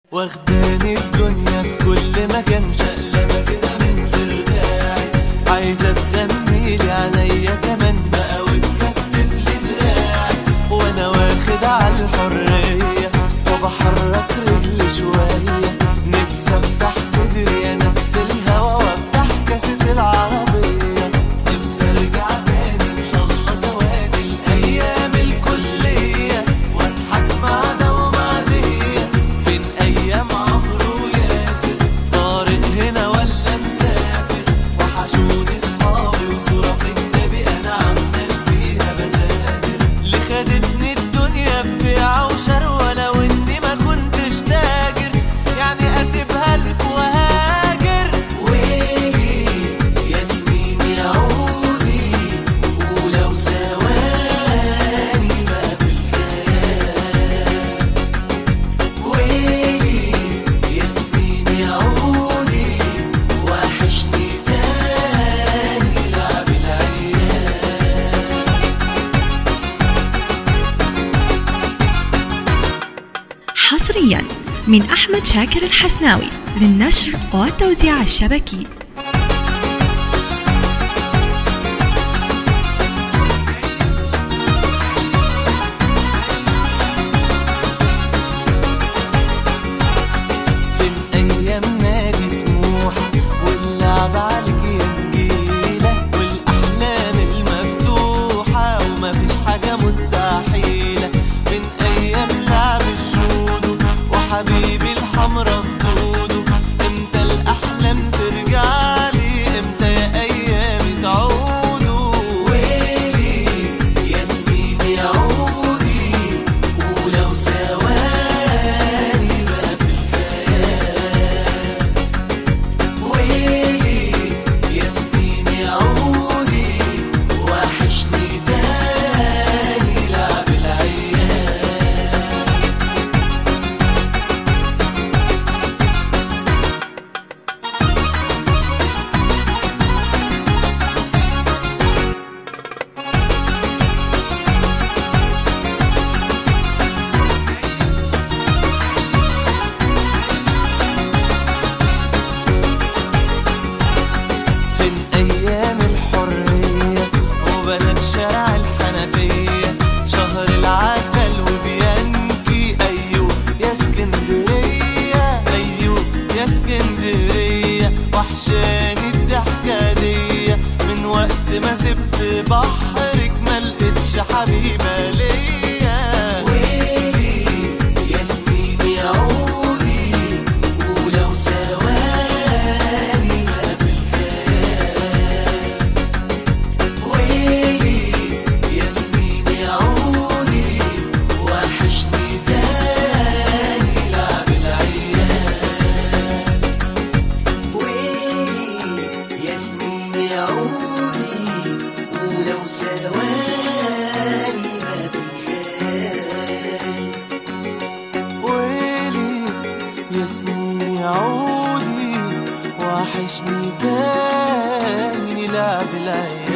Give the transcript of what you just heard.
واخداني الدنيا في كل مكان شقلبة كده من غير داعي عايزة تغنيلي عينيا كمان بقى وتكتف لي دراعي وانا واخد على الحرية وبحرك رجلي شوية نفسي افتح صدري يا ناس في الهوا وافتح كاسة العربية نفسي ارجع تاني ان شاء الله ثواني الايام الكلية واضحك مع ده ومع دي فين ايام عمرو وياسر طارق هنا ولا مسافر وحشوني صحابي وصورة في كتابي انا عمال فيها بذاكر اللي خدتني الدنيا ببيعة وشروة لو اني ما كنتش تاجر يعني اسيبها لك وهاجر ياسمين يا عودي ولو ثواني ما في الخيال ويلي ياسمين يا عودي وحشني تاني لعب العيال حصريا من أحمد شاكر الحسناوي للنشر والتوزيع الشبكي فين ايام نادي سموحه واللعب عليك يا نجيله والاحلام المفتوحه ومفيش حاجه مستحيله من ايام لعب الجودو وحبيبي الحمرا خدوده امتى الاحلام ترجع لي امتى يا ايامي تعودوا ويلي ياسمين يا عودي ولو ثواني ما في الخيال ويلي ياسمين يا عودي وحشني تاني لعب العيال فين ايام الحرية وبنات شارع الحنفية شهر العسل وبيانكي ايوه يا اسكندرية ايوه يا اسكندرية وحشاني الضحكة دي من وقت ما سبت بحرك ما لقيتش حبيبة ليا ويلي ياسمين يا عودي ولو ثواني ما في الخيال ويلي ياسمين يا عودي وحشني تاني لعب العيال ويلي ياسمين يا عودي ولو ثواني ما في الخيال ويلي يا سنين يا عودي وحشني تاني لعب العيال